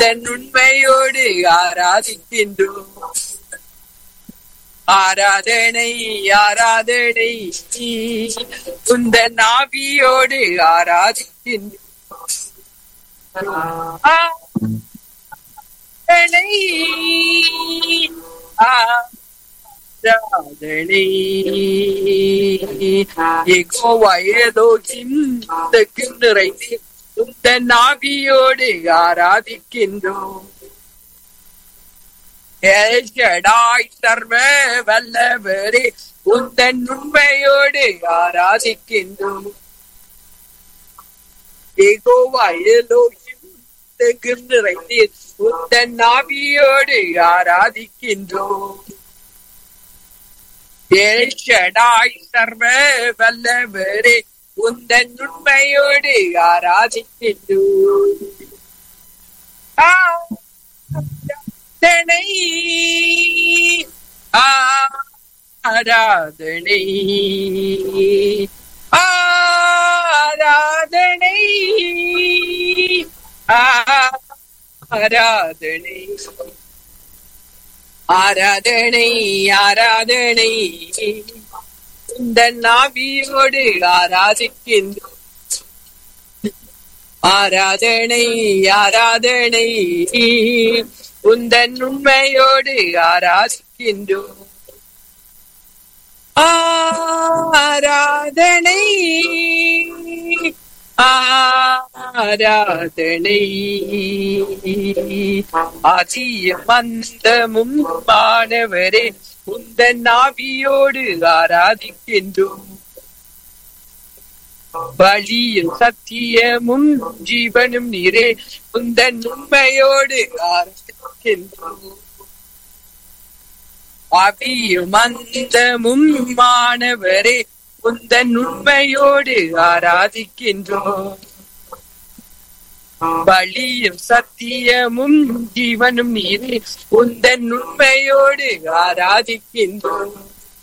உந்தன் உண்மையோடு ஆராதிக்கின்றோம் ஆராதனை ஆராதனை உந்தன் ஆவியோடு ஆராதிக்கின்றோம் ஆராதனை ஆராதனை யெகோவா ஏதோகிம் தெக்கும் நிறைந்து உந்தன் ஆவியோடு ஆராதிக்கின்றோம் ஏஷடாய் சர்வ வல்லவரே உந்தன் உண்மையோடு ஆராதிக்கின்றோம் யெகோவா ஏலோகிம் தெக்கும் நிறைந்து உந்தன் ஆவியோடு ஆராதிக்கின்றோம் ஏஷடாய் சர்வ வல்லவரே உந்தன் உண்மையோடு ஆராதிக்கின்றோம் ஆராதனை ஆராதனை ஆராதனை ஆராதனை ஆராதனை ஆராதனை இந்த நாவியோடு ஆராதிக்கின்றோம் ஆராதனை ஆராதனை உந்தன் உண்மையோடு ஆராதிக்கின்றோம் ஆராதனை ஆராதனை அதிய மந்தமும் மாணவரே உந்தன் ஆவியோடு ஆராதிக்கின்றோம் வழியும் சத்தியமும் ஜீவனும் நீரே உந்தன் உண்மையோடு ஆராதிக்கின்றோம் அபியும் அந்தமும் மாணவரே உந்தன் உண்மையோடு ஆராதிக்கின்றோம் வழியும் சத்தியமும் ஜீவனும் நீரே உந்தன் உண்மையோடு ஆராதிக்கின்றோம்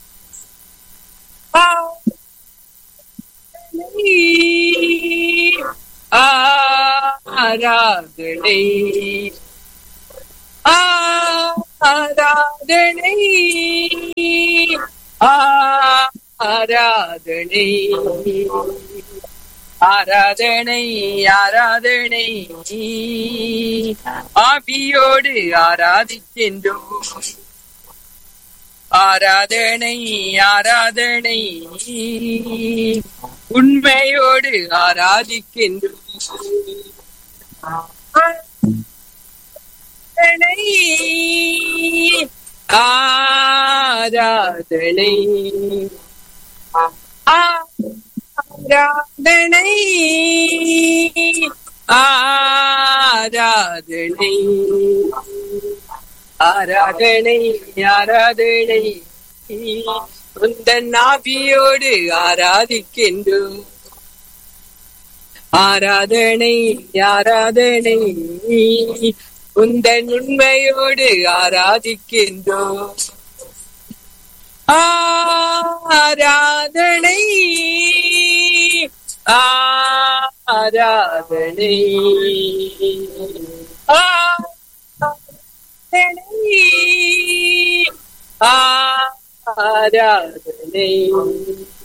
ஆராதனை ஆராதனை ஆராதனை ஆராதனை ஆராதனை ஆவியோடு ஆராதிக்கின்றோம் ஆராதனை ஆராதனை உண்மையோடு ஆராதிக்கின்றோம் ஆராதனை ஆராதனை ஆராதனை ஆராதனை ஆராதனை உந்தன் ஆவியோடு ஆராதிக்கின்றோம் ஆராதனை ஆராதனை உந்தன் உண்மையோடு ஆராதிக்கின்றோம் ஆராதனை ஆராதனை ஆராதனை ஆராதனை